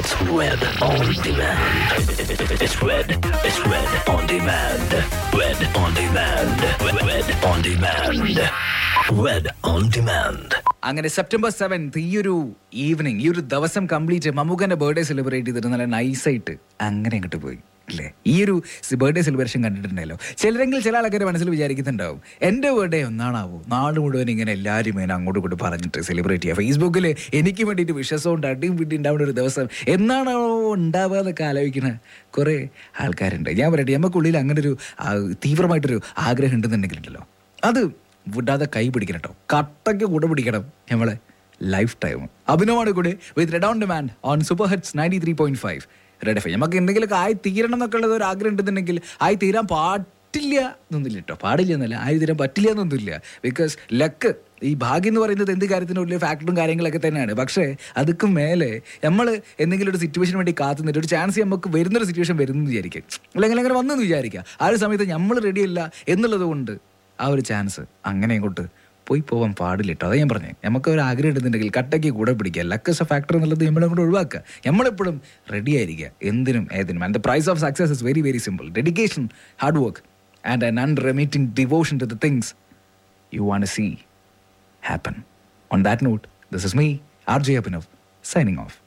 It's Red on demand. It's Red. It's Red on demand. Red on demand. Red on demand. Red on demand. അങ്ങനെ September seventh ഈ ഒരു evening ഈ ഒരു ദിവസം complete മമ്മൂക്കന്റെ birthday celebrate ചെയ്തിട്ട് നല്ല നൈസായിട്ട് അങ്ങനെ അങ്ങോട്ട് പോയി അല്ലേ ഈ ഒരു ബർത്ത്ഡേ സെലിബ്രേഷൻ കണ്ടിട്ടുണ്ടല്ലോ ചിലരെങ്കിൽ ചില ആൾക്കാർ മനസ്സിൽ വിചാരിക്കുന്നുണ്ടാവും എൻ്റെ ബർത്ത്ഡേ ഒന്നാണാവോ നാട് മുഴുവൻ ഇങ്ങനെ എല്ലാവരും ഇങ്ങനെ അങ്ങോട്ടും ഇങ്ങോട്ടും പറഞ്ഞിട്ട് സെലിബ്രേറ്റ് ചെയ്യുക ഫേസ്ബുക്കിൽ എനിക്ക് വേണ്ടിയിട്ട് വിശ്വാസവും അടിയും പിടി ഉണ്ടാവുന്ന ഒരു ദിവസം എന്നാണോ ഉണ്ടാവുക എന്നൊക്കെ ആലോചിക്കുന്ന കുറേ ആൾക്കാരുണ്ട് ഞാൻ പറയട്ടെ നമുക്കുള്ളിൽ അങ്ങനെ ഒരു ആ, തീവ്രമായിട്ടൊരു ആഗ്രഹം ഉണ്ടെന്നുണ്ടെങ്കിലുണ്ടല്ലോ അത് വിടാതെ കൈ പിടിക്കണം കേട്ടോ കട്ടയ്ക്ക് കൂടെ പിടിക്കണം നമ്മളെ ലൈഫ് ടൈം അഭിനവാണ് കൂടെ with red on demand on super hits ninety three point five red F നമുക്ക് എന്തെങ്കിലുമൊക്കെ ആയി തീരണം എന്നൊക്കെ ഉള്ളത് ഒരു ആഗ്രഹം ഉണ്ടെന്നുണ്ടെങ്കിൽ ആയി തീരാൻ പാടില്ല എന്നൊന്നുമില്ല കേട്ടോ പാടില്ല എന്നല്ല ആയി തീരാൻ പറ്റില്ല എന്നൊന്നുമില്ല ബിക്കോസ് ലക്ക് ഈ ഭാഗ്യം എന്ന് പറയുന്നത് എന്ത് കാര്യത്തിനും വലിയ ഫാക്ടറും കാര്യങ്ങളൊക്കെ തന്നെയാണ് പക്ഷേ അതുക്കും മേലെ നമ്മൾ എന്തെങ്കിലും ഒരു സിറ്റുവേഷന് വേണ്ടി കാത്തു നിന്നിട്ട് ഒരു ചാൻസ് നമുക്ക് വരുന്നൊരു സിറ്റുവേഷൻ വരുന്നു വിചാരിക്കും അല്ലെങ്കിൽ അങ്ങനെ വന്നെന്ന് വിചാരിക്കുക ആ ഒരു സമയത്ത് നമ്മൾ റെഡിയല്ല എന്നുള്ളത് കൊണ്ട് ആ ഒരു ചാൻസ് അങ്ങനെ ഇങ്ങോട്ട് പോയി പോകാൻ പാടില്ല കേട്ടോ അതാ ഞാൻ പറഞ്ഞേ നമുക്ക് ഒരു ആഗ്രഹം ഇടുന്നുണ്ടെങ്കിൽ കട്ടയ്ക്ക് കൂടെ പിടിക്കുക ലക്കസ് എ ഫാക്ടർ എന്നുള്ളത് നമ്മളെ കൂടെ ഒഴിവാക്കുക നമ്മളെപ്പോഴും റെഡി ആയിരിക്കുക എന്തിനും ഏതിനും and the price of success is very very simple dedication hard work and an unremitting devotion to the things you want see happen. On that note, this is me, RJ Abhinav, signing off.